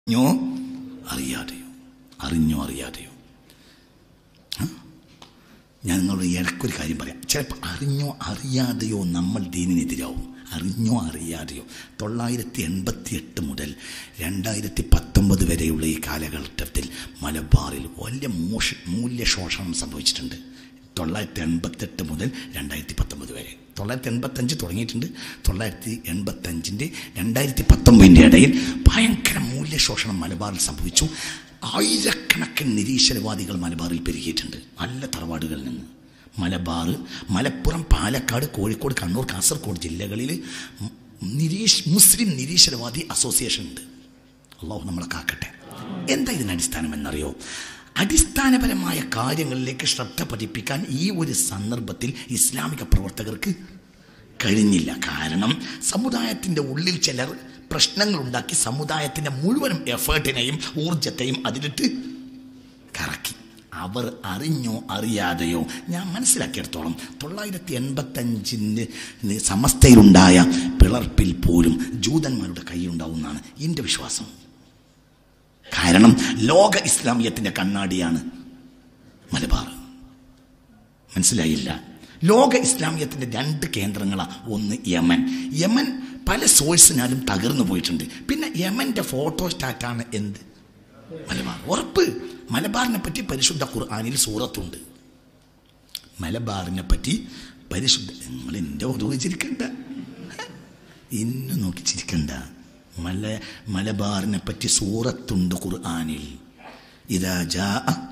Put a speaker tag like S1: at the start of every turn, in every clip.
S1: അറിഞ്ഞോ അറിയാതെയോ അറിഞ്ഞോ അറിയാതെയോ ആ? ഞാൻ നിങ്ങളോട് ഇടയ്ക്കൊരു കാര്യം പറയാം ചിലപ്പോൾ അറിഞ്ഞോ അറിയാതെയോ നമ്മൾ ദീനിനെതിരാവും അറിഞ്ഞോ അറിയാതെയോ തൊള്ളായിരത്തി എൺപത്തി എട്ട് മുതൽ രണ്ടായിരത്തി പത്തൊമ്പത് വരെയുള്ള ഈ കാലഘട്ടത്തിൽ മലബാറിൽ വലിയ മോശ മൂല്യശോഷണം സംഭവിച്ചിട്ടുണ്ട് തൊള്ളായിരത്തി എൺപത്തെട്ട് മുതൽ രണ്ടായിരത്തി പത്തൊമ്പത് വരെ തൊള്ളായിരത്തി എൺപത്തഞ്ച് തുടങ്ങിയിട്ടുണ്ട് തൊള്ളായിരത്തി എൺപത്തഞ്ചിൻ്റെ രണ്ടായിരത്തി പത്തൊമ്പതിൻ്റെ ഇടയിൽ ഭയങ്കര മൂല്യശോഷണം മലബാറിൽ സംഭവിച്ചു ആയിരക്കണക്കിന് നിരീശ്വരവാദികൾ മലബാറിൽ പെരുകിയിട്ടുണ്ട് നല്ല തറവാടുകളിൽ നിന്ന് മലബാർ മലപ്പുറം പാലക്കാട് കോഴിക്കോട് കണ്ണൂർ കാസർഗോഡ് ജില്ലകളിൽ മു- നിരീശ് മുസ്ലിം നിരീശ്വരവാദി അസോസിയേഷൻ ഉണ്ട് അള്ളാഹു നമ്മളെ കാക്കട്ടെ എന്താ ഇതിന് അടിസ്ഥാനം എന്നറിയോ അടിസ്ഥാനപരമായ കാര്യങ്ങളിലേക്ക് ശ്രദ്ധ പതിപ്പിക്കാൻ ഈ ഒരു സന്ദർഭത്തിൽ ഇസ്ലാമിക പ്രവർത്തകർക്ക് കഴിഞ്ഞില്ല കാരണം സമുദായത്തിൻ്റെ ഉള്ളിൽ ചിലർ പ്രശ്നങ്ങൾ ഉണ്ടാക്കി സമുദായത്തിൻ്റെ മുഴുവനും എഫേർട്ടിനെയും ഊർജത്തെയും അതിലിട്ട് കറക്കി അവർ അറിഞ്ഞോ അറിയാതെയോ ഞാൻ മനസ്സിലാക്കിയെടുത്തോളം തൊള്ളായിരത്തി എൺപത്തഞ്ചിന് സമസ്തയിലുണ്ടായ പിളർപ്പിൽ പോലും ജൂതന്മാരുടെ കൈയുണ്ടാവുമെന്നാണ് എൻ്റെ വിശ്വാസം കാരണം ലോക ഇസ്ലാമിയത്തിൻ്റെ കണ്ണാടിയാണ് മലബാർ മനസ്സിലായില്ല ലോക ഇസ്ലാമിയത്തിൻ്റെ രണ്ട് കേന്ദ്രങ്ങളാണ് ഒന്ന് യമൻ യമൻ പല സോഴ്സിനാലും തകർന്നു പോയിട്ടുണ്ട് പിന്നെ യമൻ്റെ ഫോട്ടോ സ്റ്റാറ്റാണ് എന്ത് മലബാർ ഉറപ്പ് മലബാറിനെ പറ്റി പരിശുദ്ധ ഖുർആാനിൽ സൂറത്തുണ്ട് മലബാറിനെ പറ്റി പരിശുദ്ധ നിങ്ങൾ എൻ്റെ ഒതുവ് ചിരിക്കണ്ട ഇന്ന് നോക്കി ചിരിക്കണ്ട മല മലബാറിനെ പറ്റി സൂറത്തുണ്ട് ഖുർആാനിൽ ഇതാ ജാ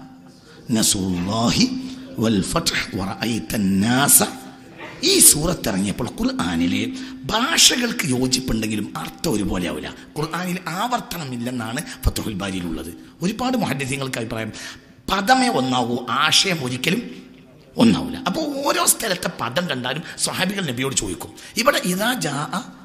S1: നസുല്ലാഹി വൽ ഫത്ഹ് വറഅയ്ത الناس ഈ സൂറത്ത് ഇറങ്ങിയപ്പോൾ ഖുർആാനിലെ ഭാഷകൾക്ക് യോജിപ്പുണ്ടെങ്കിലും അർത്ഥം ഒരുപോലെ ആവില്ല ഖുർആാനിൽ ആവർത്തനമില്ലെന്നാണ് ഫത്തുഹുൽ ബാരിയിലുള്ളത് ഒരുപാട് മഹദ്യങ്ങൾക്ക് അഭിപ്രായം പദമേ ഒന്നാവൂ ആശയം ഒരിക്കലും ഒന്നാവില്ല അപ്പോൾ ഓരോ സ്ഥലത്തെ പദം കണ്ടാലും സ്വഹാബികൾ നബിയോട് ചോദിക്കും ഇവിടെ ഇതാ ജാ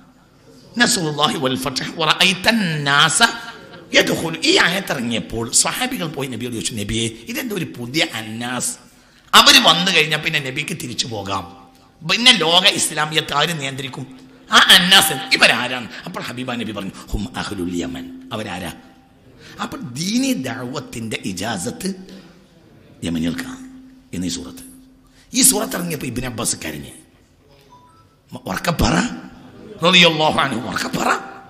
S1: നസുല്ലാഹി വൽ ഫത്ഹ് വറഅയ്ത الناس യദ്ഖുൽ ഈ ആയത്ത് ഇറങ്ങിയപ്പോൾ സ്വഹാബികൾ പോയി നബിയോട് ചോദിച്ചു നബിയെ ഇതെന്താ ഒരു പുതിയ അന്നാസ് അവർ വന്നു കഴിഞ്ഞാൽ പിന്നെ നബിക്ക് തിരിച്ചു പോകാം പിന്നെ ലോക ഇസ്ലാമിയത്തെ ആര് നിയന്ത്രിക്കും ആ അന്നാസ് ഇവരാരാണ് അപ്പോൾ ഹബീബ നബി പറഞ്ഞു ഹും അഹ്ലുൽ യമൻ അവരാരാ അപ്പോൾ ദീനി ദഅവത്തിന്റെ ഇജാസത്ത് യമനികൾക്കാണ് എന്നീ സൂറത്ത് ഈ സൂറത്ത് ഇറങ്ങിയപ്പോൾ ഇബിൻ അബ്ബാസ് കരഞ്ഞ് ഉറക്കപ്പറ റളിയല്ലാഹു അൻഹു ഉറക്കപ്പറ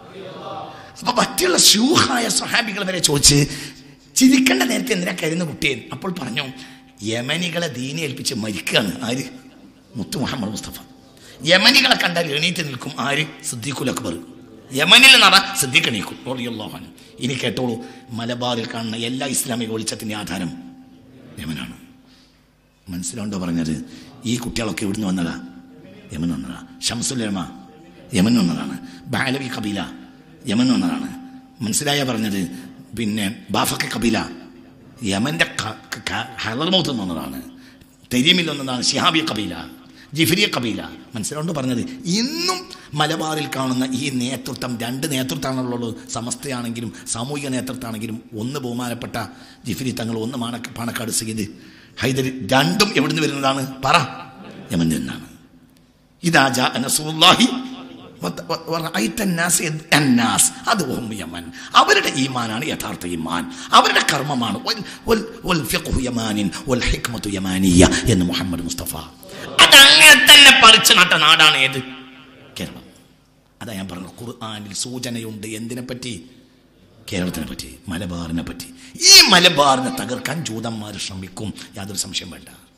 S1: അപ്പൊ മറ്റുള്ള ശൂഹായ സ്വഹാബികൾ വരെ ചോദിച്ച് ചിരിക്കേണ്ട നേരത്തെ എന്തിനാ കരുന്ന കുട്ടിയെ അപ്പോൾ പറഞ്ഞു യമനികളെ ദീനി ഏൽപ്പിച്ച് മരിക്കുകയാണ് ആര് മുത്തു മുഹമ്മദ് മുസ്തഫ യമനികളെ കണ്ടാൽ എണീറ്റ് നിൽക്കും ആര് സിദ്ദീഖുൽ അക്ബർ യമനിൽ നട സിദ്ദീഖ് എണീക്കും റളിയല്ലാഹു ഇനി കേട്ടോളൂ മലബാറിൽ കാണുന്ന എല്ലാ ഇസ്ലാമിക വെളിച്ചത്തിന്റെ ആധാരം യമനാണ് മനസ്സിലുണ്ടോ പറഞ്ഞത് ഈ കുട്ടികളൊക്കെ ഇവിടുന്ന് വന്നതാ യമൻ വന്നതാ ഷംസുലമ യമൻ വന്നതാണ് ബാലവി കബീല യമൻ വന്നതാണ് മനസ്സിലായ പറഞ്ഞത് പിന്നെ ബാഫക്ക കബീല യമന്റെ ഹലർമൗത്ത് വന്നതാണ് തെരീമിൽ വന്നതാണ് ഷിഹാബി കബീല ജിഫിരിയ കബീല മനസ്സിലുണ്ട് പറഞ്ഞത് ഇന്നും മലബാറിൽ കാണുന്ന ഈ നേതൃത്വം രണ്ട് നേതൃത്വമാണുള്ളത് സമസ്തയാണെങ്കിലും സാമൂഹിക നേതൃത്വമാണെങ്കിലും ഒന്ന് ബഹുമാനപ്പെട്ട ജിഫിരി തങ്ങൾ ഒന്ന് മാണക്ക പാണക്കാട് സയ്യിദ് ഹൈദരി രണ്ടും എവിടുന്ന് വരുന്നതാണ് പറ യമനിൽ നിന്നാണ് ഇതാ ജാ നസറുല്ലാഹി വ- വ- വറഅയ്ത الناس യദ്- الناس അത് വഹും യമൻ അവരുടെ ഈമാനാണ് യഥാർത്ഥ ഈമാൻ അവരുടെ കർമ്മമാണ് വൽ- വൽ- വൽ ഫിഖ്ഹു യമാനിൻ വൽ ഹിക്മത്തു യമാനിയ എന്ന് മുഹമ്മദ് മുസ്തഫ അതങ്ങനെ തന്നെ പറിച്ചു നട്ട നാടാണ് ഏത് കേരളം അതാ ഞാൻ പറഞ്ഞു ഖുർആനിൽ സൂചനയുണ്ട് എന്തിനെ പറ്റി കേരളത്തിനെ പറ്റി മലബാറിനെ പറ്റി ഈ മലബാറിനെ തകർക്കാൻ ജൂതന്മാർ ശ്രമിക്കും യാതൊരു സംശയം വേണ്ട